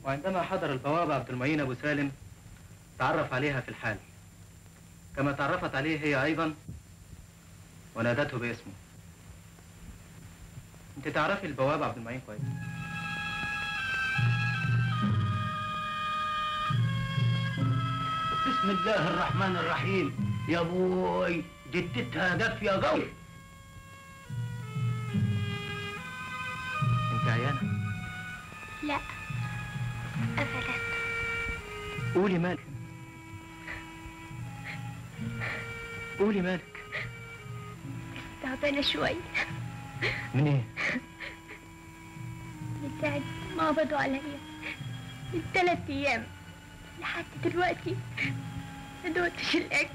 وعندما حضر البوابة عبد المعين أبو سالم تعرف عليها في الحال كما تعرفت عليه هي أيضا ونادته باسمه أنت تعرفي البوابة عبد المعين كويس بسم الله الرحمن الرحيم يا بوي جدتها دافية قوي أنت عيانة لا أبدا قولي مالك قولي مالك تعبانة شوي من ايه؟ من ساعة ما قبضوا عليا من ثلاث أيام لحد دلوقتي ما دوقتش الأكل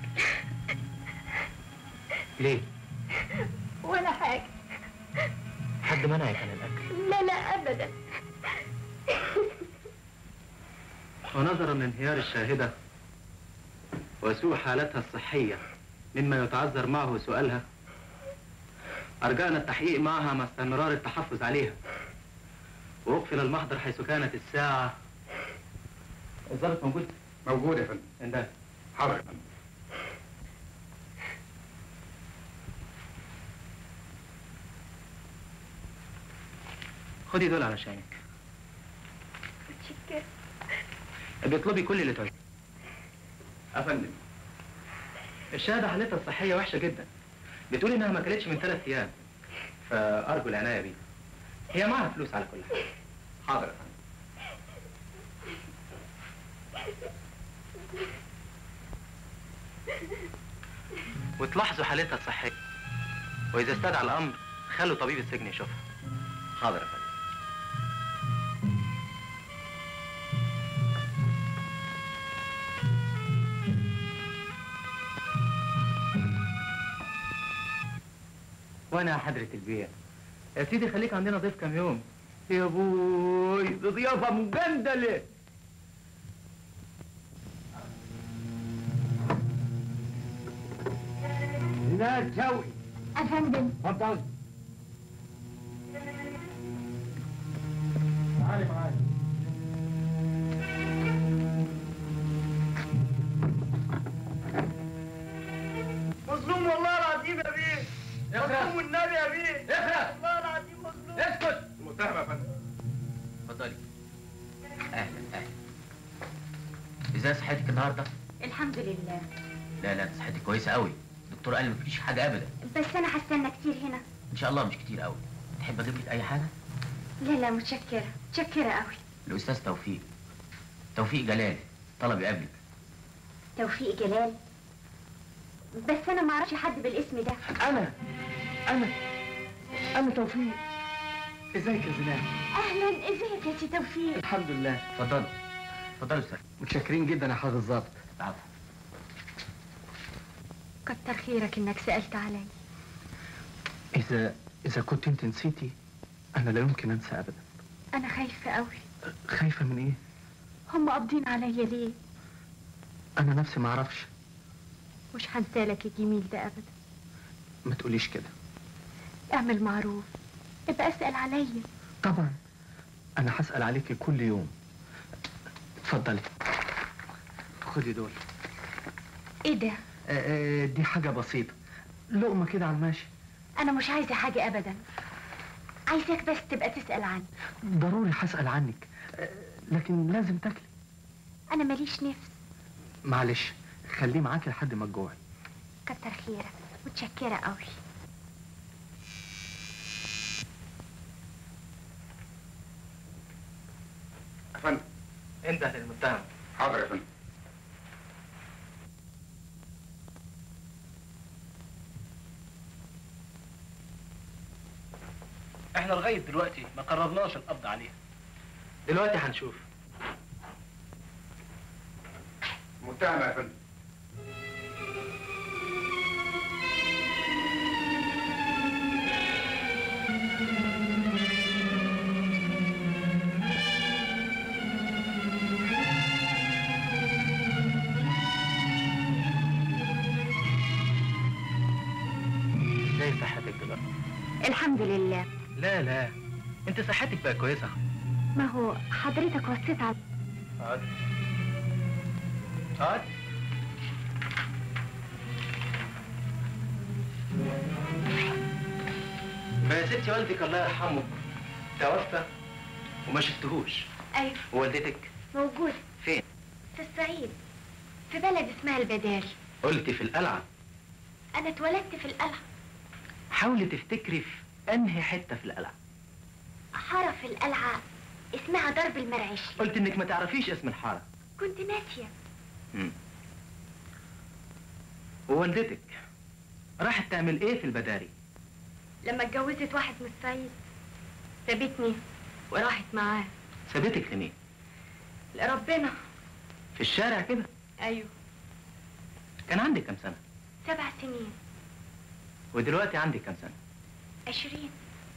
ليه؟ ولا حاجة حد منعك عن الأكل لا لا أبدا ونظرا لانهيار الشاهدة وسوء حالتها الصحية مما يتعذر معه سؤالها أرجعنا التحقيق معها مع استمرار التحفظ عليها وأقفل المحضر حيث كانت الساعة الضابط موجود؟ موجود يا فندم عندها حاضر يا فندم خدي دول علشانك متشكرة بيطلبي كل اللي تعوزيه يا فندم الشهادة حالتها الصحية وحشة جدا بتقول إنها ما كلتش من ثلاث أيام فأرجو العناية بيها هي معاها فلوس على كل حال حاضر يا فندم وتلاحظوا حالتها الصحية وإذا استدعى الأمر خلوا طبيب السجن يشوفها حاضر يا فندم وأنا يا حضرة البيع يا سيدي خليك عندنا ضيف كام يوم يا بوي دي ضيافة مجندلة لا تسوي أفندم اتفضل تعالي معايا مظلوم والله العظيم يا بيه مظلوم والنبي يا بيه اخرس والله العظيم مظلوم اسكت المتهم يا فندم اتفضلي اهلا اهلا ازاي صحتك النهارده الحمد لله لا لا صحتك كويسه قوي الدكتور قال ما فيش حاجه ابدا بس أنا هستنى كتير هنا ان شاء الله مش كتير قوي تحب اجيب لك اي حاجه لا لا متشكرة متشكرة قوي الاستاذ توفيق توفيق جلال طلب يقابلك توفيق جلال بس أنا ما أعرفش حد بالاسم ده انا انا انا توفيق ازيك يا زلال أهلا إزيك يا سي توفيق الحمد لله اتفضلوا اتفضلوا استاذ متشكرين جدا يا حضرة الظابط العفو كتر خيرك إنك سألت علي اذا اذا كنت انت نسيتي انا لا يمكن انسى ابدا أنا خايفة قوي خايفه من ايه هم قابضين عليا ليه انا نفسي ما اعرفش مش هنسالك الجميل ده أبدا ما تقوليش كده اعمل معروف ابقى اسأل عليا طبعا انا هسال عليكي كل يوم اتفضلي خدي دول ايه ده آه، آه، دي حاجه بسيطه لقمه كده على الماشي انا مش عايزة حاجة ابدا عايزك بس تبقى تسأل عني ضروري هسال عنك آه، لكن لازم تاكلي انا ماليش نفس معلش خليه معاكي لحد ما تجوعي كتر خيرك متشكرة قوي يا فندم انده للمتهم حاضر يا فندم احنا لغاية دلوقتي ما قررناش القبض عليها دلوقتي هنشوف متهم يا فندم ازاي صحتك دلوقتي الحمد لله لا لا انت صحتك بقى كويسة ما هو حضرتك وصيت على اقعد اقعد ما يا ستي والدك الله يرحمه توفى وما شفتهوش ايوه ووالدتك موجود فين؟ في الصعيد في بلد اسمها البداري قلت في القلعة انا اتولدت في القلعة حاولي تفتكري في انهي حتة في القلعة حارة في القلعة اسمها درب المرعشي قلت انك ما تعرفيش اسم الحارة كنت ناسية مم. ووالدتك راحت تعمل ايه في البداري لما اتجوزت واحد من الصعيد سابتني وراحت معاه سابتك لمين لربنا في الشارع كده ايوه كان عندك كام سنة سبع سنين ودلوقتي عندك كام سنة عشرين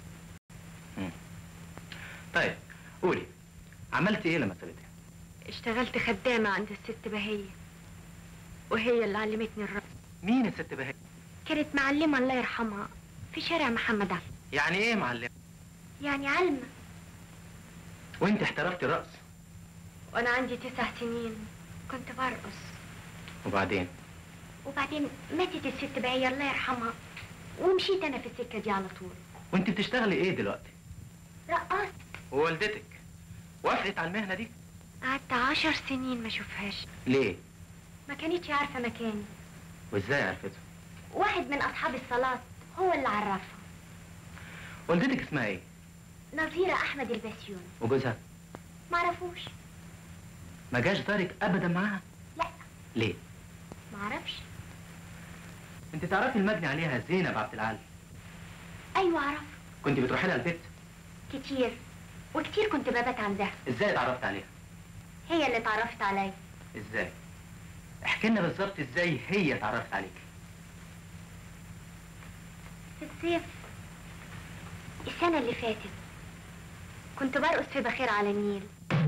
طيب قولي عملت ايه لما سابتك اشتغلت خدامة عند الست بهية وهي اللي علمتني الرقص مين الست بهي كانت معلمة الله يرحمها في شارع محمد علي يعني ايه معلم يعني علمة وانت احترفتي الرقص وانا عندي تسع سنين كنت برقص وبعدين وبعدين ماتت الست بهية الله يرحمها ومشيت انا في السكة دي على طول وانت بتشتغلي ايه دلوقتي رقصت ووالدتك وافقت على المهنة دي قعدت عشر سنين ما اشوفهاش ليه ما كانتش عارفة مكاني وازاي عرفته واحد من اصحاب الصلاة هو اللي عرفها والدتك اسمها ايه نظيرة احمد البسيون وجوزها معرفوش ما جاش دارك ابدا معاها لا ليه معرفش انت تعرفي المجني عليها زينب عبد العال ايوه اعرف كنت بتروحي لها البيت كتير وكتير كنت ببات عندها ازاي اتعرفت عليها هي اللي اتعرفت عليا ازاي احكي لنا بالظبط ازاي هي اتعرفت عليك في الصيف السنة اللي فاتت كنت برقص في بخير على النيل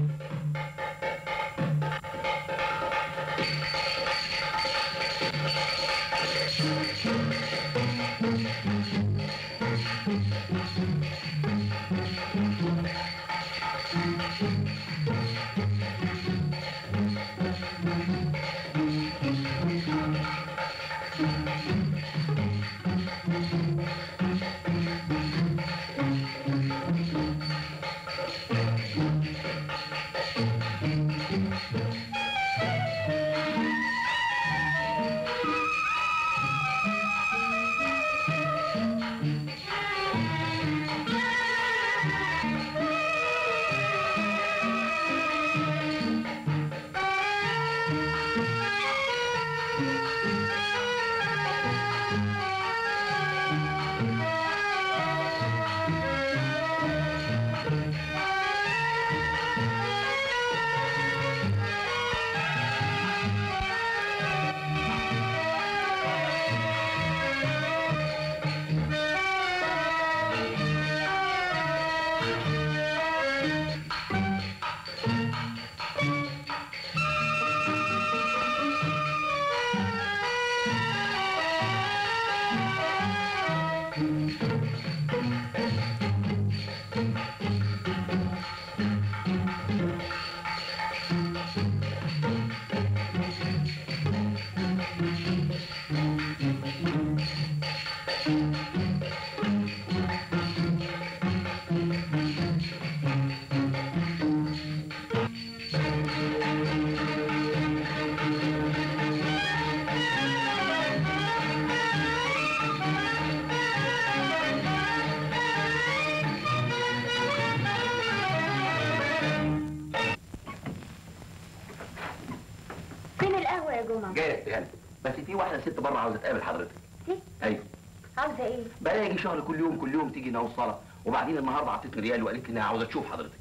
فين القهوة يا جمعة؟ جاي يعني بس في واحده ست بره عاوزه تقابل حضرتك ست؟ ايوه عاوزة ايه؟ بقى يجي شهر كل يوم كل يوم تيجي نوصلها وبعدين النهارده عطتني ريال وقالت لي انها عاوزه تشوف حضرتك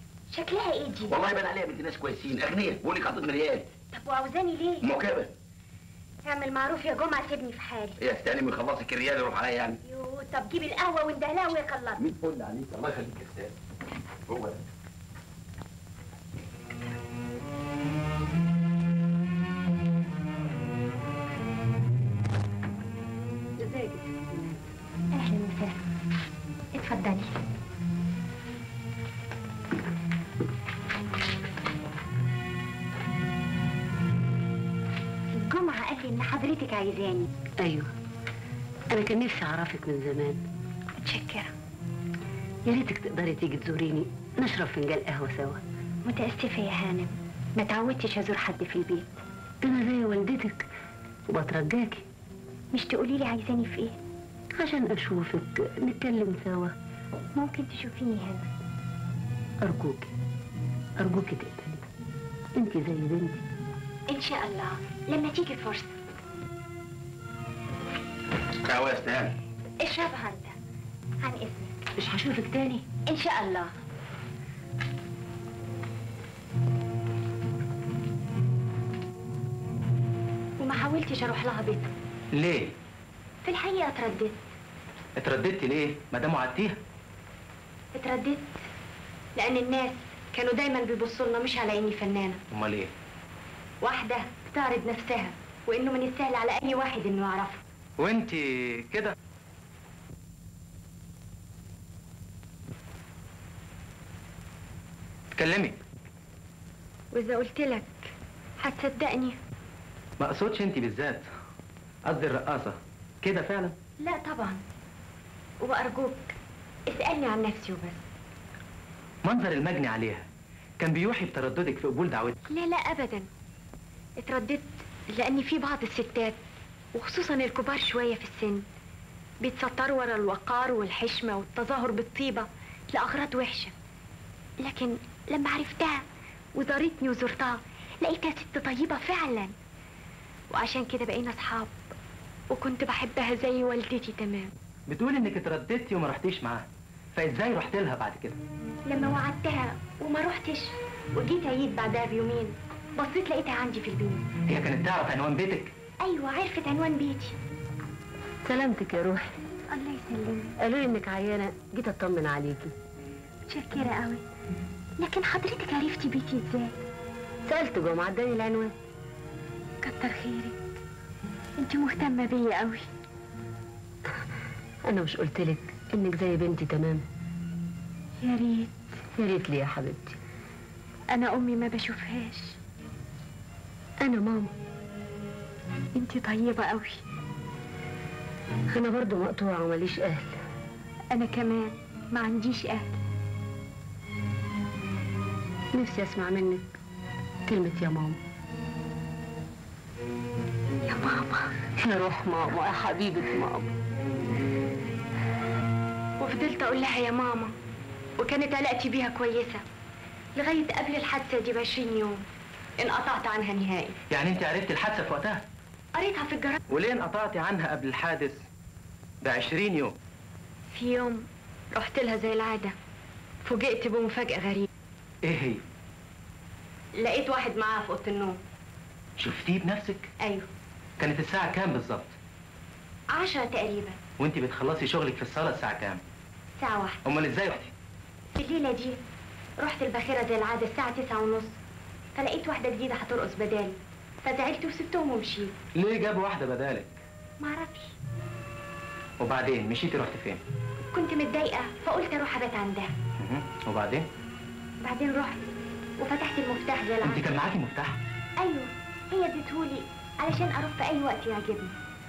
شكلها ايه دي؟ والله بان عليها بنت ناس كويسين اغنياء بقول لك عطتني ريال طب وعاوزاني ليه؟ مكابه اعمل معروف يا جمعة سيبني في حالي هي استني من خلصك الريال يروح عليا يعني يو طب جيب القهوة واندهلها ويخلص 100 فل عليك الله يخليك يا استاذ هو ده ازيك اهلا وسهلا اتفضلي حضرتك عايزاني ايوه انا كان نفسي اعرفك من زمان متشكرة يا ريتك تقدري تيجي تزوريني نشرب فنجان قهوه سوا متأسفة يا هانم ما تعودتش أزور حد في البيت انا زي والدتك وبترجاكي مش تقولي لي عايزاني في إيه عشان اشوفك نتكلم سوا ممكن تشوفيني هنا ارجوكي ارجوكي تقبلي انت زي بنتي إن شاء الله لما تيجي الفرصة قهوه يا استهان اشربها أنت عن إذنك مش هشوفك تاني إن شاء الله وما حاولتش أروح لها بيتها ليه في الحقيقة اترددت اترددتي ليه ما دام وعدتيها اترددت لأن الناس كانوا دايما بيبصوا لنا مش على إني فنانة امال ايه واحدة بتعرض نفسها وإنه من السهل على أي واحد إنه يعرفها وانت كده اتكلمي وإذا قلت لك هتصدقني ما اقصدش انت بالذات قصدي الرقاصه كده فعلا لا طبعا وأرجوك اسألني عن نفسي وبس منظر المجني عليها كان بيوحي بترددك في قبول دعوتك لا لا أبدا اترددت لأن في بعض الستات وخصوصا الكبار شوية في السن بيتستروا ورا الوقار والحشمة والتظاهر بالطيبة لأغراض وحشة لكن لما عرفتها وزارتني وزرتها لقيتها ست طيبة فعلا وعشان كده بقينا أصحاب وكنت بحبها زي والدتي تمام بتقول انك اترددتي وما رحتيش معاها فازاي رحت لها بعد كده لما وعدتها وما رحتش وجيت عيد بعدها بيومين بصيت لقيتها عندي في البيت هي كانت تعرف عنوان بيتك ايوه عرفت عنوان بيتي سلامتك يا روحي الله يسلمك قالوا لي انك عيانه جيت اطمن عليكي متشكرة قوي لكن حضرتك عرفتي بيتي ازاي سالت جمعه اداني العنوان كتر خيرك انت مهتمة بيا قوي انا مش قلت لك انك زي بنتي تمام يا ريت يا ريت لي يا حبيبتي انا امي ما بشوفهاش انا ماما انت طيبة قوي انا برضو مقطوعه وماليش اهل انا كمان ما عنديش اهل نفسي اسمع منك كلمه يا ماما يا ماما يا روح ماما يا حبيبه ماما وفضلت اقول لها يا ماما وكانت علاقتي بيها كويسة لغاية قبل الحادثة دي بعشرين يوم انقطعت عنها نهائي يعني انت عرفتي الحادثه في وقتها قريتها في الجرايد وليه انقطعتي عنها قبل الحادث ب 20 يوم في يوم رحت لها زي العادة فوجئت بمفاجأة غريبة ايه هي لقيت واحد معاها في أوضة النوم شفتيه بنفسك أيوه كانت الساعه كام بالظبط عشرة تقريبا وانت بتخلصي شغلك في الصاله الساعه كام ساعة واحدة امال ازاي رحتي في الليلة دي رحت الباخرة زي العادة الساعة تسعة ونص فلقيت واحدة جديدة هترقص بدالي فزعلت وسبتهم ومشيت ليه جابوا واحده بدالك معرفش وبعدين مشيتي رحت فين كنت متضايقة فقلت أروح أبات عندها مهم. وبعدين بعدين رحت وفتحت المفتاح زي انت العادة كان معاكي مفتاح أيوه هي اديتهولي علشان أروح في أي وقت يعجبني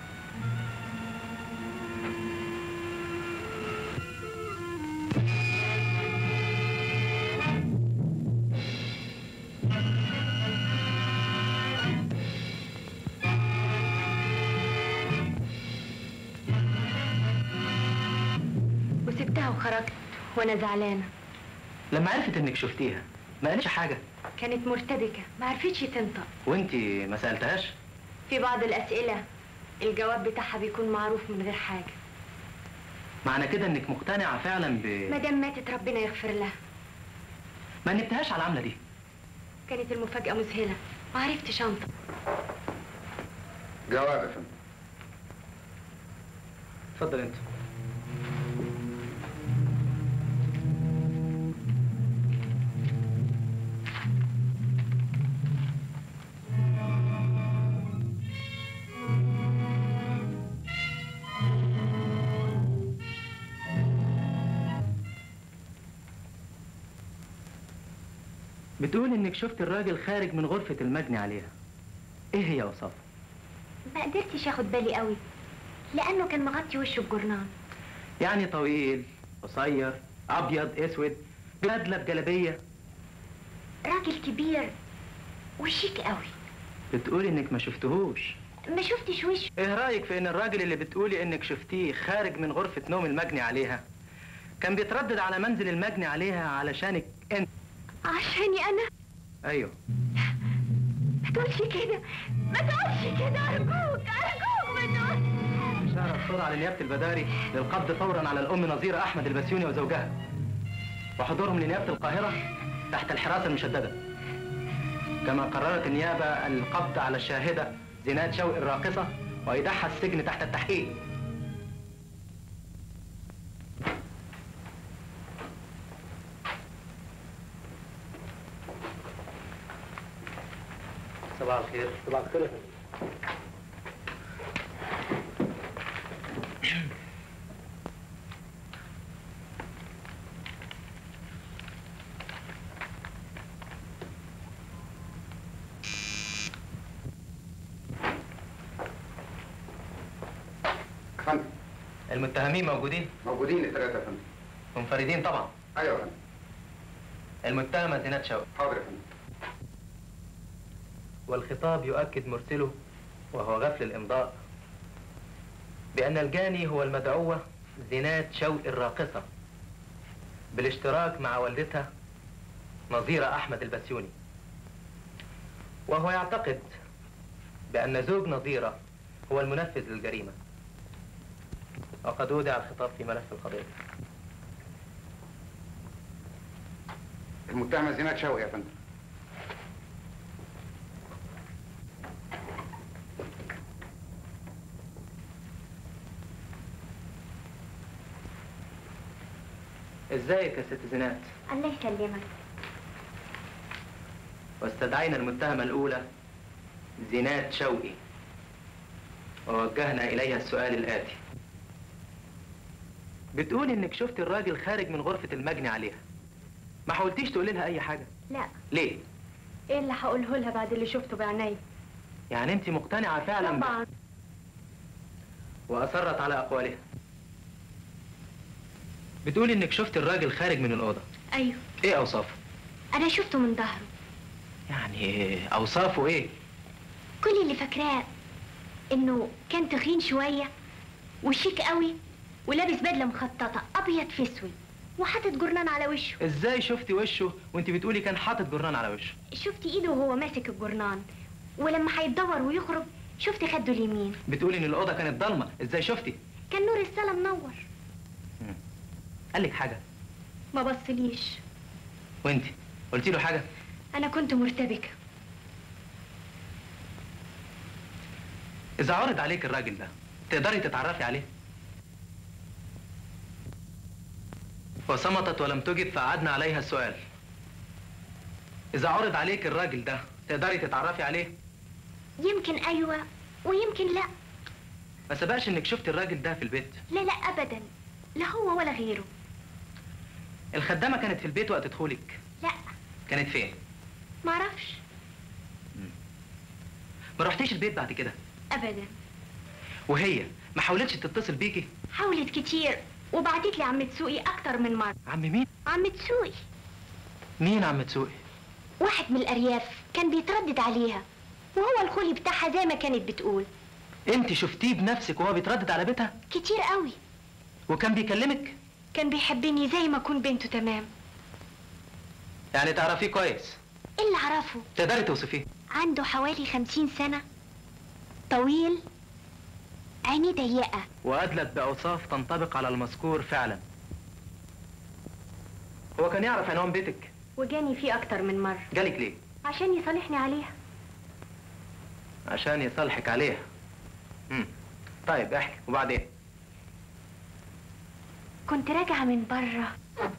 وسبتها وخرجت وأنا زعلانة لما عرفت انك شفتيها ما قالتش حاجه كانت مرتبكة ما عرفتش تنطق وانت ما سالتهاش في بعض الأسئلة الجواب بتاعها بيكون معروف من غير حاجة معنى كده انك مقتنعه فعلا ب ما دام ماتت ربنا يغفر لها ما نبتهاش على العمله دي كانت المفاجأة مذهلة ما عرفتش أنطق جواب يا فندم اتفضل انت بتقول انك شفت الراجل خارج من غرفة المجني عليها ايه هي اوصافه ما قدرتش اخد بالي قوي لانه كان مغطي وشه بجرنان يعني طويل قصير ابيض اسود بدله بجلابيه راجل كبير وشيك قوي بتقولي انك ما شفتهوش ما شفتش وشه ايه رايك في ان الراجل اللي بتقولي انك شفتيه خارج من غرفه نوم المجني عليها كان بيتردد على منزل المجني عليها علشانك انت عشاني انا ايوه ما تقولش كده ما تقولش كده ارجوك ارجوك ما تقولش إشارة بسرعة لنيابة البداري للقبض فورا على الأم نظيرة أحمد البسيوني وزوجها وحضورهم لنيابة القاهرة تحت الحراسة المشددة كما قررت النيابة القبض على الشاهدة زينات شوقي الراقصة وإيداعها السجن تحت التحقيق صباح الخير صباح الخير يا فندم المتهمين موجودين موجودين الثلاثة يا فندم منفردين طبعا ايوه يا فندم المتهمة زينات شوقي حاضر يا فندم والخطاب يؤكد مرسله وهو غفل الإمضاء بأن الجاني هو المدعوة زينات شوقي الراقصة بالاشتراك مع والدتها نظيرة أحمد البسيوني وهو يعتقد بأن زوج نظيرة هو المنفذ للجريمة وقد أودع الخطاب في ملف القضية المتهمة زينات شوقي يا فندم ازيك يا ست زينات الله يسلمك واستدعينا المتهمة الأولى زينات شوقي ووجهنا إليها السؤال الآتي بتقول إنك شفت الراجل خارج من غرفة المجني عليها ما حاولتيش تقولي لها أي حاجة لا ليه؟ ايه اللي هقوله لها بعد اللي شفته بعيني يعني أنت مقتنعة فعلا ب- طبعا وأصرت على أقوالها بتقول إنك شفت الراجل خارج من الأوضة ايوه إيه أوصافه؟ انا شفته من ظهره يعني أوصافه إيه؟ كل اللي فاكراه انه كان تخين شويه وشيك قوي ولابس بدله مخططه ابيض في اسود وحاطط جرنان على وشه إزاي شفتي وشه وأنت بتقولي كان حاطط جرنان على وشه؟ شفت ايده وهو ماسك الجرنان ولما هيتدور ويخرج شفت خده اليمين بتقولي إن الأوضة كانت ضلمة إزاي شفتي؟ كان نور الصاله منور قال لك حاجة ما بصليش وأنت قلتي له حاجة؟ انا كنت مرتبكه إذا عرض عليك الراجل ده تقدري تتعرفي عليه؟ وصمتت ولم تجب فأعدنا عليها السؤال إذا عرض عليك الراجل ده تقدري تتعرفي عليه؟ يمكن ايوه ويمكن لا ما سبقش إنك شفت الراجل ده في البيت لا لا ابدا لا هو ولا غيره الخدامة كانت في البيت وقت دخولك لا كانت فين؟ معرفش ما رحتيش البيت بعد كده ابدا وهي ما حاولتش تتصل بيكي حاولت كتير وبعتت لي عم تسوقي اكتر من مره عم مين؟ عم تسوقي مين عم تسوقي؟ واحد من الارياف كان بيتردد عليها وهو الخولي بتاعها زي ما كانت بتقول انت شفتيه بنفسك وهو بيتردد على بيتها كتير قوي وكان بيكلمك كان بيحبني زي ما اكون بنته تمام يعني تعرفيه كويس إيه اللي اعرفه تقدري توصفيه عنده حوالي خمسين سنة طويل عينيه ضيقة وأدلت بأوصاف تنطبق على المذكور فعلا هو كان يعرف عنوان بيتك وجاني فيه أكتر من مرة جالك ليه؟ عشان يصالحني عليها عشان يصالحك عليها مم. طيب احكي وبعدين كنت راجعة من بره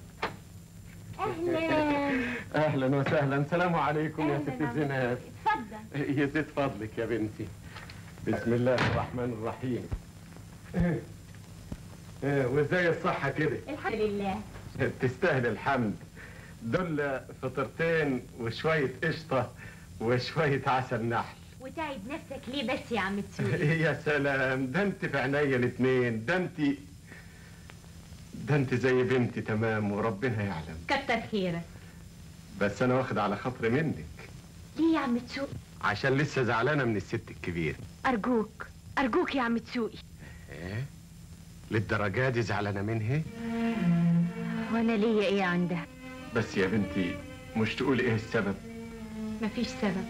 أهلا اهلا وسهلا سلام عليكم يا أهلاً ست الزناد اتفضل يزيد فضلك يا بنتي بسم الله الرحمن الرحيم إيه، إيه، وازاي الصحة كده الحمد لله تستاهل الحمد دول فطرتين وشوية قشطة وشوية عسل نحل وتعب نفسك ليه بس يا عم تسوقي يا سلام ده انت في عينيا الاتنين ده انت ده انت زي بنتي تمام وربنا يعلم كتر خيرك بس انا واخد على خاطري منك ليه يا عم تسوقي عشان لسه زعلانه من الست الكبيره ارجوك ارجوك يا عم تسوقي ايه للدرجه دي زعلانه منها وانا ليا ايه عندها بس يا بنتي مش تقولي ايه السبب مفيش سبب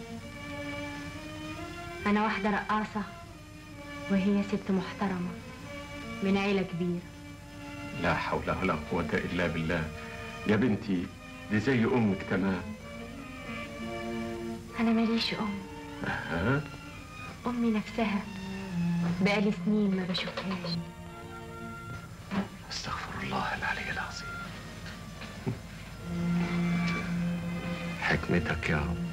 انا واحده رقاصه وهي ست محترمه من عيله كبيره لا حول ولا قوه الا بالله يا بنتي دي زي امك تمام انا ماليش ام ها امي نفسها بقالي سنين ما بشوفهاش استغفر الله العلي العظيم حكمتك يا رب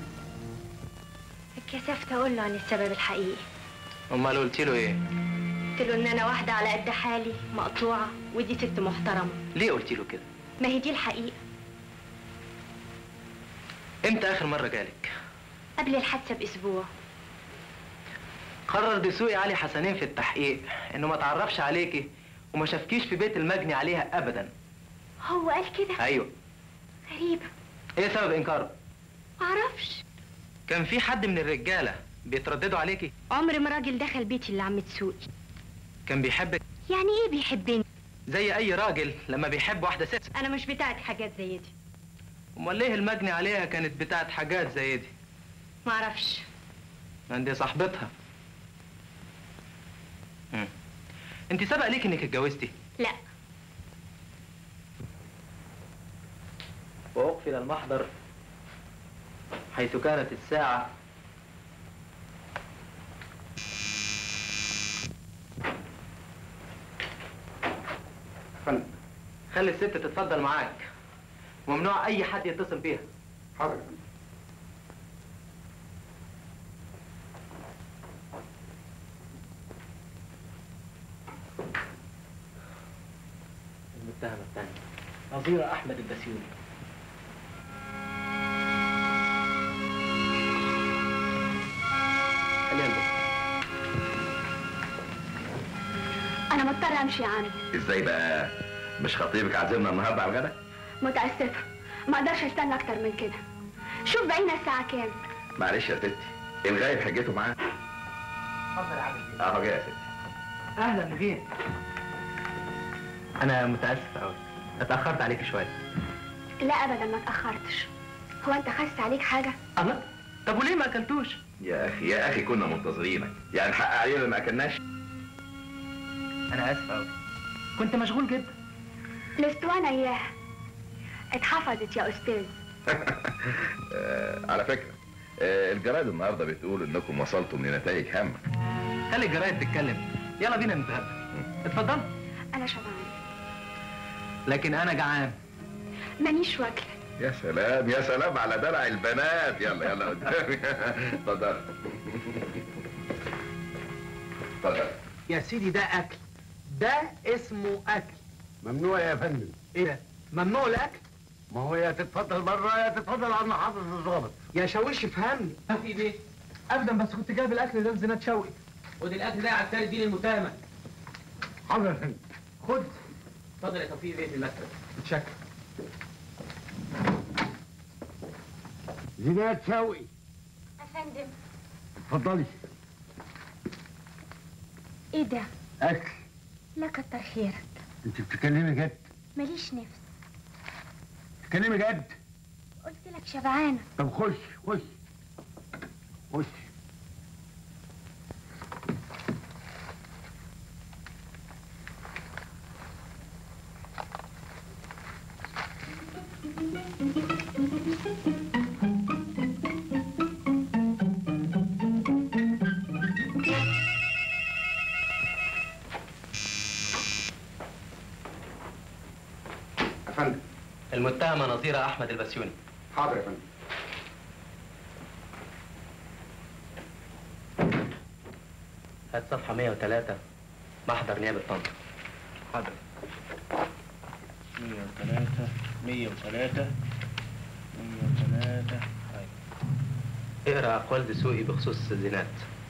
اتكسفت اقول له عن السبب الحقيقي امال قلت له ايه قلت له ان انا واحده على قد حالي مقطوعه ودي ست محترمه ليه قلت له كده ما هي دي الحقيقه امتى اخر مره جالك قبل الحادثه باسبوع قرر دسوقي علي حسنين في التحقيق انه ما تعرفش عليكي وما شافكيش في بيت المجني عليها ابدا هو قال كده ايوه غريبه ايه سبب انكاره معرفش كان في حد من الرجاله بيترددوا عليكي عمر ما راجل دخل بيتي اللي عم تسوقي كان بيحبك يعني ايه بيحبني زي اي راجل لما بيحب واحده ست انا مش بتاعت حاجات زي دي امال ليه المجني عليها كانت بتاعت حاجات زي دي معرفش ما دي صاحبتها مم. انت سبق ليك انك اتجوزتي لا وأقفل المحضر حيث كانت الساعة فندم خلي الست تتفضل معاك وممنوع أي حد يتصل بيها حاضر يا فندم المتهمة الثانية نظيرة أحمد البسيوني خليها البس انا مضطره امشي يا عم ازاي بقى مش خطيبك عازمنا النهارده على الغدا متاسفه ما اقدرش استنى اكتر من كده شوف بقينا الساعه كام معلش يا ستي الغايب حجته معاه اتفضل يا عم اهو جاي يا ستي أهلا نجين أنا متأسف أوي اتأخرت عليك شوية لا ابدا ما اتاخرتش هو انت خست عليك حاجه الله طب وليه ما أكلتوش؟ يا اخي يا اخي كنا منتظرينك يعني الحق علينا ما اكلناش أنا آسف أوي كنت مشغول جدا الاسطوانه اياها اتحفظت يا استاذ آه، على فكره آه، الجرايد النهارده بتقول انكم وصلتم لنتائج هامه خلي الجرايد تتكلم يلا بينا نتغدى اتفضل انا شبعان لكن أنا جعان مانيش واكله يا سلام يا سلام على دلع البنات يلا يلا قدامي اتفضل اتفضل يا سيدي ده أكل ده اسمه أكل ممنوع يا فندم إيه ده؟ ممنوع الأكل؟ ما هو يا تتفضل بره يا تتفضل على محافظ الضابط يا شاويش افهمني في ايه؟ ابدا بس كنت جايب الاكل ده لزينات شوقي ودي الاكل ده على التالت دي للمتهمه حاضر يا فندم خد اتفضل يا توفيق بيه في المكتب متشكر زينات شوقي افندم اتفضلي ايه ده اكل لا كتر خيرك انت بتتكلمي جد ماليش نفس بتتكلمي جد قلت لك شبعانه طب خش خش خش يا فندم المتهمه نظيره احمد البسيوني حاضر يا فندم هات صفحه 103 محضر نيابه طنطا حاضر 103 103 103 أيوة. اقرا اقوال دسوقي بخصوص الزينات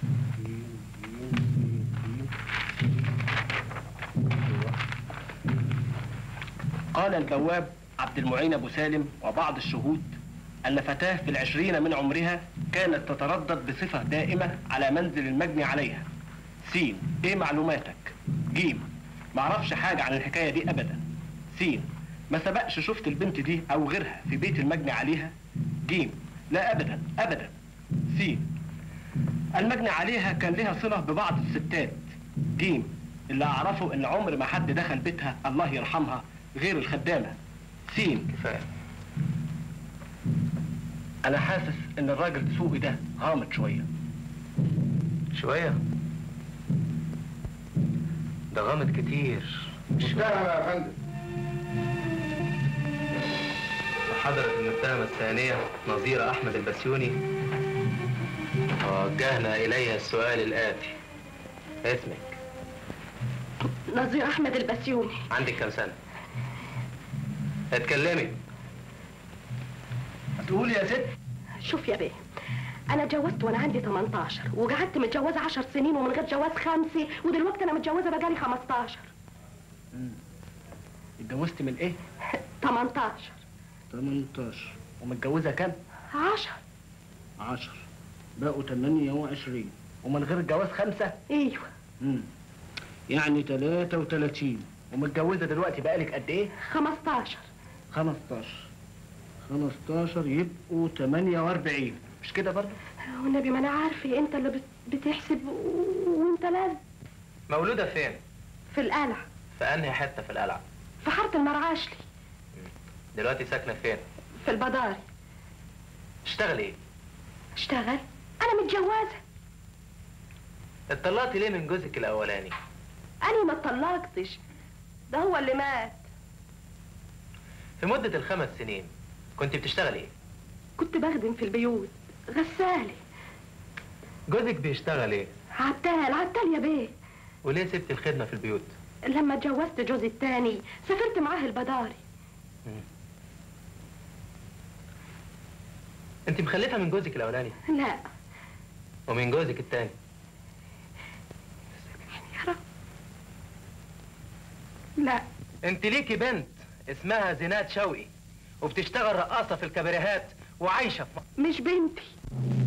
قال البواب عبد المعين أبو سالم وبعض الشهود أن فتاة في العشرين من عمرها كانت تتردد بصفة دائمة على منزل المجني عليها سين إيه معلوماتك جيم معرفش حاجة عن الحكاية دي أبدا سين ما سبقش شفت البنت دي أو غيرها في بيت المجني عليها جيم لا أبدا أبدا سين المجني عليها كان لها صلة ببعض الستات جيم اللي أعرفه إن عمر ما حد دخل بيتها الله يرحمها غير الخدامة سين كفايه أنا حاسس إن الراجل دسوقي ده غامض شوية شويه ده غامض كتير متهم يا فندم وحضرت المتهمة الثانية نظيرة أحمد البسيوني ووجهنا إليها السؤال الآتي اسمك نظير احمد البسيوني عندك كم سنة؟ اتكلمي هتقول يا ست شوف يا بيه انا اتجوزت وانا عندي 18 وقعدت متجوزه 10 سنين ومن غير جواز خمسه ودلوقتي انا متجوزه بقالي 15 اتجوزت من إيه؟ 18 18 ومتجوزة كام؟ 10 10 بقوا 28 ومن غير الجواز خمسة؟ ايوه مم. يعني 33 ومتجوزة دلوقتي بقالك قد إيه؟ 15 15 15 يبقوا 48 مش كده برضه؟ والنبي ما انا عارفه انت اللي بت- بتحسب و- وانت لازم مولودة فين؟ في القلع في أنهي حتة في القلعة؟ في حاره المرعاشلي دلوقتي ساكنة فين؟ في البداري تشتغل إيه؟ اشتغل انا متجوزه اتطلقتي ليه من جوزك الأولاني؟ انا ما اتطلقتش ده هو اللي مات في مدة الخمس سنين كنت بتشتغل إيه؟ كنت بخدم في البيوت غسالة جوزك بيشتغل إيه؟ عتال عتال يا بيه وليه سبت الخدمة في البيوت؟ لما اتجوزت جوزي التاني سافرت معاه البداري أنت مخلفة من جوزك الأولاني لا ومن جوزك التاني يا رب لا أنت ليكي بنت اسمها زينات شوقي وبتشتغل رقاصة في الكباريهات وعايشة في مش بنتي